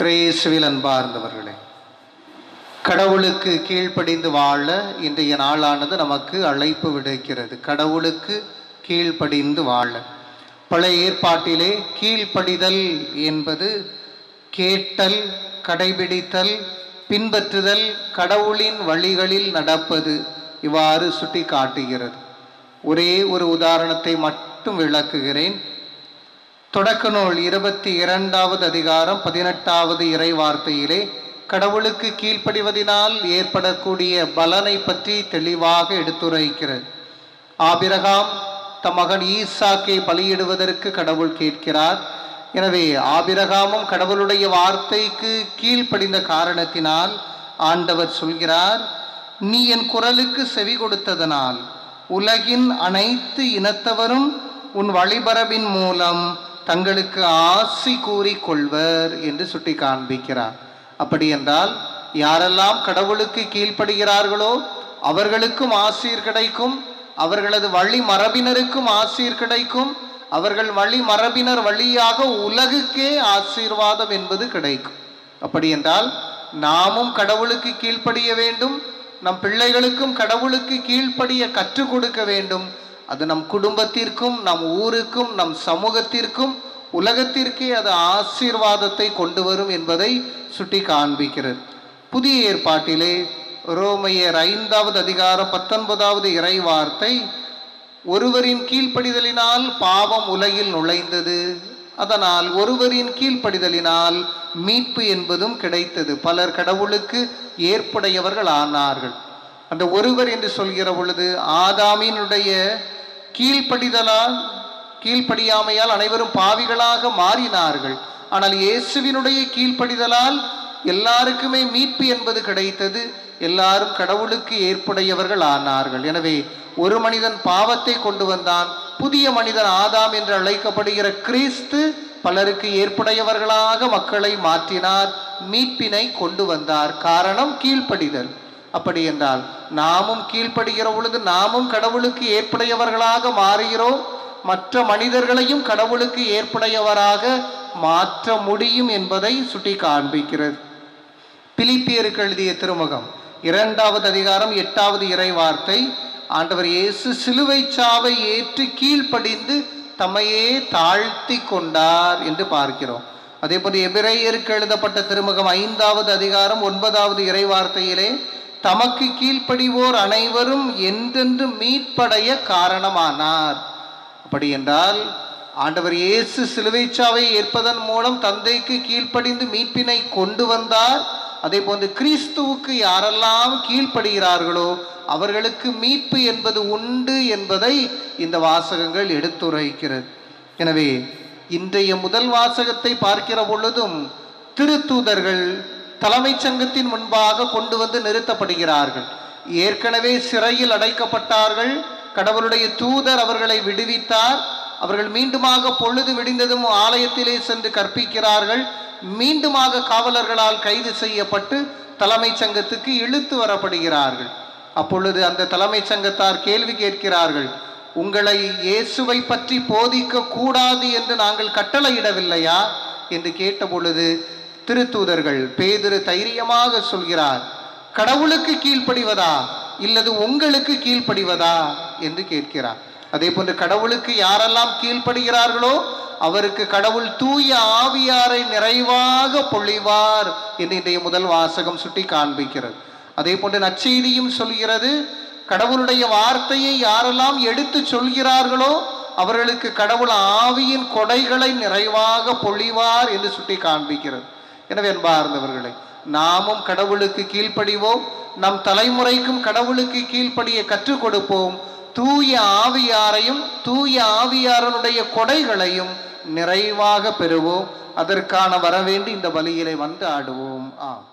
கிரேசுவில் அன்பார்ந்தவர்களே கடவுளுக்கு கீழ்ப்படிந்து வாழ இன்றைய நாளானது நமக்கு அழைப்பு விடுக்கிறது கடவுளுக்கு கீழ்ப்படிந்து வாழ பழைய ஏற்பாட்டிலே கீழ்ப்படிதல் என்பது கேட்டல் கடைபிடித்தல் பின்பற்றுதல் கடவுளின் வழிகளில் நடப்பது இவ்வாறு சுட்டி காட்டுகிறது ஒரே ஒரு உதாரணத்தை மட்டும் விளக்குகிறேன் தொடக்க நூல் இருபத்தி இரண்டாவது அதிகாரம் பதினெட்டாவது இறை வார்த்தையிலே கடவுளுக்கு கீழ்ப்படிவதினால் ஏற்படக்கூடிய பலனை பற்றி தெளிவாக எடுத்துரைக்கிறது ஆபிரகாம் தம் மகன் ஈசாக்கை பலியிடுவதற்கு கடவுள் கேட்கிறார் எனவே ஆபிரகாமும் கடவுளுடைய வார்த்தைக்கு கீழ்ப்படிந்த காரணத்தினால் ஆண்டவர் சொல்கிறார் நீ என் குரலுக்கு செவி கொடுத்ததனால் உலகின் அனைத்து இனத்தவரும் உன் வழிபரவின் மூலம் தங்களுக்கு ஆசி கூறி கொள்வர் என்று சுட்டி காண்பிக்கிறார் அப்படி என்றால் யாரெல்லாம் கடவுளுக்கு கீழ்ப்படுகிறார்களோ அவர்களுக்கும் ஆசீர் கிடைக்கும் அவர்களது வழி மரபினருக்கும் ஆசீர் கிடைக்கும் அவர்கள் வழி மரபினர் வழியாக உலகுக்கே ஆசீர்வாதம் என்பது கிடைக்கும் அப்படி என்றால் நாமும் கடவுளுக்கு கீழ்ப்படிய வேண்டும் நம் பிள்ளைகளுக்கும் கடவுளுக்கு கீழ்ப்படிய கற்றுக் கொடுக்க வேண்டும் அது நம் குடும்பத்திற்கும் நம் ஊருக்கும் நம் சமூகத்திற்கும் உலகத்திற்கே அது ஆசீர்வாதத்தை கொண்டு வரும் என்பதை சுட்டி காண்பிக்கிறது புதிய ஏற்பாட்டிலே ரோமையர் ஐந்தாவது அதிகாரம் பத்தொன்பதாவது இறை வார்த்தை ஒருவரின் கீழ்ப்படிதலினால் பாவம் உலகில் நுழைந்தது அதனால் ஒருவரின் கீழ்ப்படிதலினால் மீட்பு என்பதும் கிடைத்தது பலர் கடவுளுக்கு ஏற்புடையவர்கள் ஆனார்கள் அந்த ஒருவர் என்று சொல்கிற பொழுது ஆதாமினுடைய கீழ்ப்படிதலால் கீழ்ப்படியாமையால் அனைவரும் பாவிகளாக மாறினார்கள் ஆனால் இயேசுவினுடைய கீழ்ப்படிதலால் எல்லாருக்குமே மீட்பு என்பது கிடைத்தது எல்லாரும் கடவுளுக்கு ஏற்புடையவர்கள் ஆனார்கள் எனவே ஒரு மனிதன் பாவத்தை கொண்டு வந்தான் புதிய மனிதன் ஆதாம் என்று அழைக்கப்படுகிற கிறிஸ்து பலருக்கு ஏற்புடையவர்களாக மக்களை மாற்றினார் மீட்பினை கொண்டு வந்தார் காரணம் கீழ்ப்படிதல் அப்படி என்றால் நாமும் கீழ்ப்படுகிற பொழுது நாமும் கடவுளுக்கு ஏற்புடையவர்களாக மாறுகிறோம் மற்ற மனிதர்களையும் கடவுளுக்கு ஏற்புடையவராக மாற்ற முடியும் என்பதை சுட்டி காண்பிக்கிறது பிலிப்பியருக்கு எழுதிய திருமுகம் இரண்டாவது அதிகாரம் எட்டாவது இறை வார்த்தை ஆண்டவர் இயேசு சிலுவை சாவை ஏற்று கீழ்ப்படிந்து தம்மையே தாழ்த்தி கொண்டார் என்று பார்க்கிறோம் அதே போல எபிரேயருக்கு எழுதப்பட்ட திருமுகம் ஐந்தாவது அதிகாரம் ஒன்பதாவது இறை வார்த்தையிலே தமக்கு கீழ்ப்படிவோர் அனைவரும் என்றென்று மீட்படைய காரணமானார் அப்படி என்றால் ஆண்டவர் இயேசு சிலுவைச்சாவை ஏற்பதன் மூலம் தந்தைக்கு கீழ்ப்படிந்து மீட்பினை கொண்டு வந்தார் அதே போன்று கிறிஸ்துவுக்கு யாரெல்லாம் கீழ்ப்படுகிறார்களோ அவர்களுக்கு மீட்பு என்பது உண்டு என்பதை இந்த வாசகங்கள் எடுத்துரைக்கிறது எனவே இன்றைய முதல் வாசகத்தை பார்க்கிற பொழுதும் திருத்தூதர்கள் தலைமைச் சங்கத்தின் முன்பாக கொண்டு வந்து நிறுத்தப்படுகிறார்கள் ஏற்கனவே சிறையில் அடைக்கப்பட்டார்கள் கடவுளுடைய தூதர் அவர்களை விடுவித்தார் அவர்கள் மீண்டுமாக பொழுது விடிந்ததும் ஆலயத்திலே சென்று கற்பிக்கிறார்கள் மீண்டுமாக காவலர்களால் கைது செய்யப்பட்டு தலைமைச் சங்கத்துக்கு இழுத்து வரப்படுகிறார்கள் அப்பொழுது அந்த தலைமைச் சங்கத்தார் கேள்வி கேட்கிறார்கள் உங்களை இயேசுவை பற்றி போதிக்க கூடாது என்று நாங்கள் கட்டளையிடவில்லையா என்று கேட்ட பொழுது திருத்தூதர்கள் பேதிரு தைரியமாக சொல்கிறார் கடவுளுக்கு கீழ்ப்படிவதா இல்லது உங்களுக்கு கீழ்ப்படிவதா என்று கேட்கிறார் அதே போன்று கடவுளுக்கு யாரெல்லாம் கீழ்ப்படுகிறார்களோ அவருக்கு கடவுள் தூய ஆவியாரை நிறைவாக பொழிவார் என்று இன்றைய முதல் வாசகம் சுட்டி காண்பிக்கிறது அதே போன்று நற்செய்தியும் சொல்கிறது கடவுளுடைய வார்த்தையை யாரெல்லாம் எடுத்து சொல்கிறார்களோ அவர்களுக்கு கடவுள் ஆவியின் கொடைகளை நிறைவாக பொழிவார் என்று சுட்டி காண்பிக்கிறது எனவே என்பார்ந்தவர்களே நாமும் கடவுளுக்கு கீழ்ப்படிவோம் நம் தலைமுறைக்கும் கடவுளுக்கு கீழ்ப்படிய கற்றுக் கொடுப்போம் தூய ஆவியாரையும் தூய ஆவியாரனுடைய கொடைகளையும் நிறைவாக பெறுவோம் அதற்கான வரவேண்டி இந்த பலியிலே வந்து ஆடுவோம் ஆ